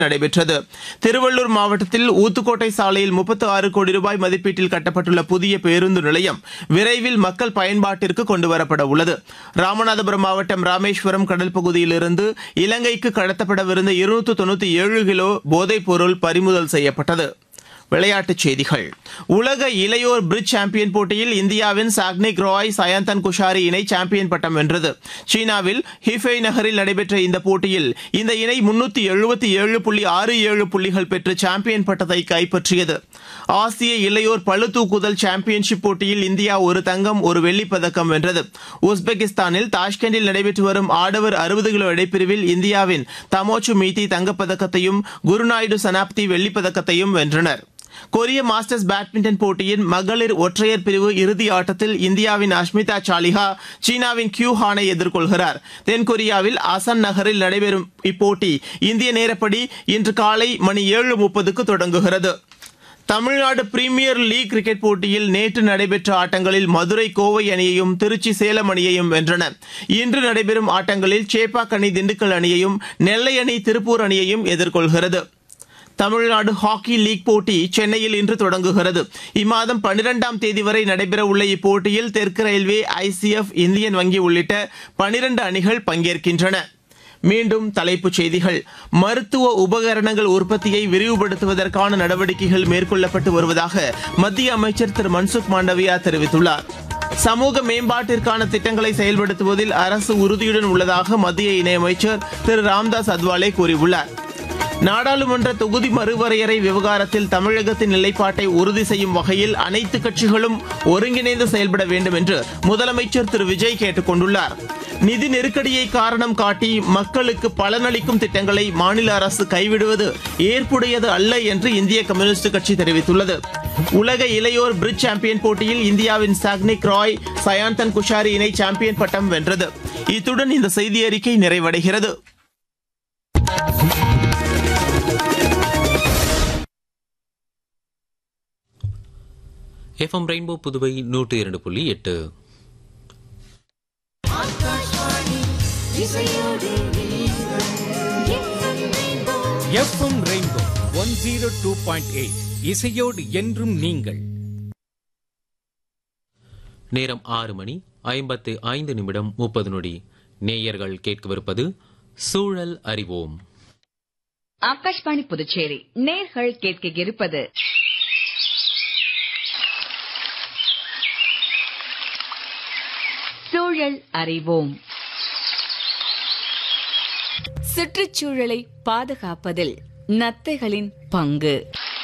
நடைபெற்றது திருவள்ளூர் மாவட்டத்தில் ஊத்துக்கோட்டை சாலையில் முப்பத்து ஆறு கோடி ரூபாய் மதிப்பீட்டில் கட்டப்பட்டுள்ள புதிய பேருந்து நிலையம் விரைவில் மக்கள் பயன்பாட்டிற்கு கொண்டுவரப்பட உள்ளது ராமநாதபுரம் மாவட்டம் ராமேஸ்வரம் கடல் பகுதியிலிருந்து இலங்கைக்கு கடத்தப்படவிருந்த இருநூற்று தொண்ணூற்றி ஏழு கிலோ போதைப் பொருள் பறிமுதல் செய்யப்பட்டது விளையாட்டுச் செய்திகள் உலக இளையோர் பிரிட்ஜ் சாம்பியன் போட்டியில் இந்தியாவின் சாக்னிக் ராய் சயந்தன் குஷாரி இணை சாம்பியன் பட்டம் வென்றது சீனாவில் ஹிஃபை நகரில் நடைபெற்ற இந்த போட்டியில் இந்த இணை முன்னூத்தி எழுபத்தி ஏழு புள்ளி ஆறு ஏழு புள்ளிகள் பெற்று சாம்பியன் பட்டத்தை கைப்பற்றியது ஆசிய இளையோர் பளு தூக்குதல் சாம்பியன்ஷிப் போட்டியில் இந்தியா ஒரு தங்கம் ஒரு வெள்ளிப் பதக்கம் வென்றது உஸ்பெகிஸ்தானில் தாஷ்கண்டில் நடைபெற்று வரும் ஆடவர் அறுபது கிலோ இடைப்பிரிவில் இந்தியாவின் தமோச்சு மீதி தங்கப்பதக்கத்தையும் குருநாயுடு சனாப்தி வெள்ளிப் பதக்கத்தையும் வென்றனர் கொரிய மாஸ்டர்ஸ் பேட்மிண்டன் போட்டியின் மகளிர் ஒற்றையர் பிரிவு இறுதி ஆட்டத்தில் இந்தியாவின் அஷ்மிதா சாலிஹா சீனாவின் கியூ ஹானை எதிர்கொள்கிறார் தென்கொரியாவில் அசன் நகரில் நடைபெறும் இப்போட்டி இந்திய நேரப்படி இன்று காலை மணி ஏழு முப்பதுக்கு தொடங்குகிறது தமிழ்நாடு பிரீமியர் லீக் கிரிக்கெட் போட்டியில் நேற்று நடைபெற்ற ஆட்டங்களில் மதுரை கோவை அணியையும் திருச்சி சேலம் அணியையும் வென்றன இன்று நடைபெறும் ஆட்டங்களில் சேப்பாக் அணி திண்டுக்கல் அணியையும் நெல்லை அணி திருப்பூர் அணியையும் எதிர்கொள்கிறது தமிழ்நாடு ஹாக்கி லீக் போட்டி சென்னையில் இன்று தொடங்குகிறது இம்மாதம் பனிரெண்டாம் தேதி வரை நடைபெறவுள்ள இப்போட்டியில் தெற்கு ரயில்வே ஐசிஎஃப் இந்தியன் வங்கி உள்ளிட்ட பனிரண்டு அணிகள் பங்கேற்கின்றன மீண்டும் தலைப்புச் செய்திகள் மருத்துவ உபகரணங்கள் உற்பத்தியை விரிவுபடுத்துவதற்கான நடவடிக்கைகள் மேற்கொள்ளப்பட்டு வருவதாக மத்திய அமைச்சர் திரு மன்சுக் மாண்டவியா தெரிவித்துள்ளார் சமூக மேம்பாட்டிற்கான திட்டங்களை செயல்படுத்துவதில் அரசு உறுதியுடன் உள்ளதாக மத்திய இணையமைச்சர் திரு ராம்தாஸ் அத்வாலே கூறியுள்ளார் நாடாளுமன்ற தொகுதி மறுவரையறை விவகாரத்தில் தமிழகத்தின் நிலைப்பாட்டை உறுதி செய்யும் வகையில் அனைத்து கட்சிகளும் ஒருங்கிணைந்து செயல்பட வேண்டும் என்று முதலமைச்சர் திரு விஜய் கேட்டுக் கொண்டுள்ளார் நிதி நெருக்கடியை காரணம் காட்டி மக்களுக்கு பலனளிக்கும் திட்டங்களை மாநில அரசு கைவிடுவது ஏற்புடையது அல்ல என்று இந்திய கம்யூனிஸ்ட் கட்சி தெரிவித்துள்ளது உலக இளையோர் பிரிட்ஜ் சாம்பியன் போட்டியில் இந்தியாவின் சாக்னிக் ராய் சயாந்தன் குஷாரி இணை சாம்பியன் பட்டம் வென்றது இத்துடன் இந்த செய்தி அறிக்கை நிறைவடைகிறது எஃப்எம் ரெயின்போ புதுவை நூற்று இரண்டு புள்ளி எட்டு FM rainbow one zero two point eight இசையோடு என்றும் நீங்கள் நேரம் ஆறு மணி ஐம்பத்து ஐந்து நிமிடம் முப்பது நொடி நேயர்கள் கேட்கவிருப்பது சூழல் அறிவோம் ஆகாஷ்வாணி புதுச்சேரி நேர்கள் கேட்க இருப்பது சூழல் அறிவோம் சுற்றுச்சூழலை பாதுகாப்பதில் நத்தைகளின் பங்கு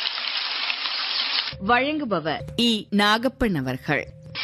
வழங்குபவர் இ நாகப்பன் அவர்கள்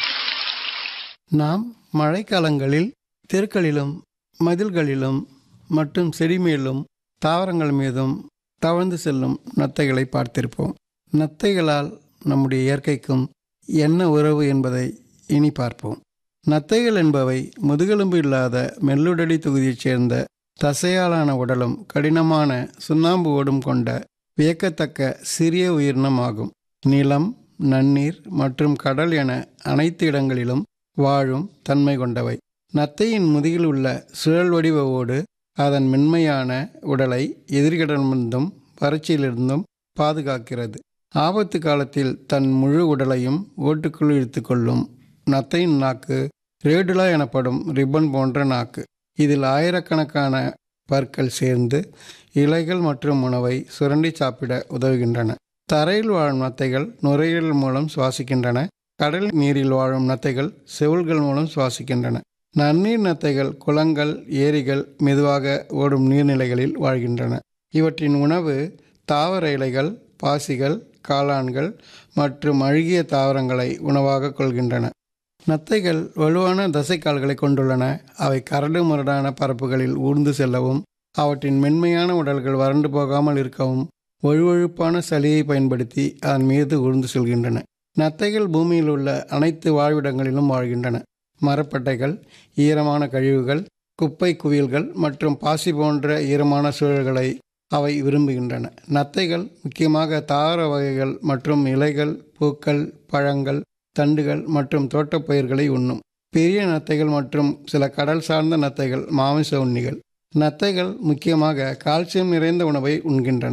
நாம் மழைக்காலங்களில் தெருக்களிலும் மதில்களிலும் மற்றும் செடி மேலும் தாவரங்கள் மீதும் தவழ்ந்து செல்லும் நத்தைகளை பார்த்திருப்போம் நத்தைகளால் நம்முடைய இயற்கைக்கும் என்ன உறவு என்பதை இனி பார்ப்போம் நத்தைகள் என்பவை முதுகெலும்பு இல்லாத மெல்லுடலி தொகுதியைச் சேர்ந்த தசையாலான உடலும் கடினமான சுண்ணாம்பு ஓடும் கொண்ட வியக்கத்தக்க சிறிய உயிரினம் ஆகும் நிலம் நன்னீர் மற்றும் கடல் என அனைத்து இடங்களிலும் வாழும் தன்மை கொண்டவை நத்தையின் முதுகில் உள்ள சுழல் வடிவ ஓடு அதன் மென்மையான உடலை எதிர்களிடமிருந்தும் வறட்சியிலிருந்தும் பாதுகாக்கிறது ஆபத்து காலத்தில் தன் முழு உடலையும் ஓட்டுக்குள் இழுத்துக்கொள்ளும் நத்தையின் நாக்கு ரேடுலா எனப்படும் ரிப்பன் போன்ற நாக்கு இதில் ஆயிரக்கணக்கான பற்கள் சேர்ந்து இலைகள் மற்றும் உணவை சுரண்டி சாப்பிட உதவுகின்றன தரையில் வாழும் நத்தைகள் நுரையீரல் மூலம் சுவாசிக்கின்றன கடல் நீரில் வாழும் நத்தைகள் செவுள்கள் மூலம் சுவாசிக்கின்றன நன்னீர் நத்தைகள் குளங்கள் ஏரிகள் மெதுவாக ஓடும் நீர்நிலைகளில் வாழ்கின்றன இவற்றின் உணவு தாவர இலைகள் பாசிகள் காளான்கள் மற்றும் அழுகிய தாவரங்களை உணவாக கொள்கின்றன நத்தைகள் வலுவான தசைக்கால்களை கொண்டுள்ளன அவை கரடு முரடான பரப்புகளில் ஊர்ந்து செல்லவும் அவற்றின் மென்மையான உடல்கள் வறண்டு போகாமல் இருக்கவும் வழுவழுப்பான சளியை பயன்படுத்தி அதன் மீது ஊர்ந்து செல்கின்றன நத்தைகள் பூமியில் உள்ள அனைத்து வாழ்விடங்களிலும் வாழ்கின்றன மரப்பட்டைகள் ஈரமான கழிவுகள் குப்பை குவியல்கள் மற்றும் பாசி போன்ற ஈரமான சூழல்களை அவை விரும்புகின்றன நத்தைகள் முக்கியமாக தாவர வகைகள் மற்றும் இலைகள் பூக்கள் பழங்கள் தண்டுகள் மற்றும் தோட்டப்பயிர்களை உண்ணும் பெரிய நத்தைகள் மற்றும் சில கடல் சார்ந்த நத்தைகள் மாமிச உண்ணிகள் நத்தைகள் முக்கியமாக கால்சியம் நிறைந்த உணவை உண்கின்றன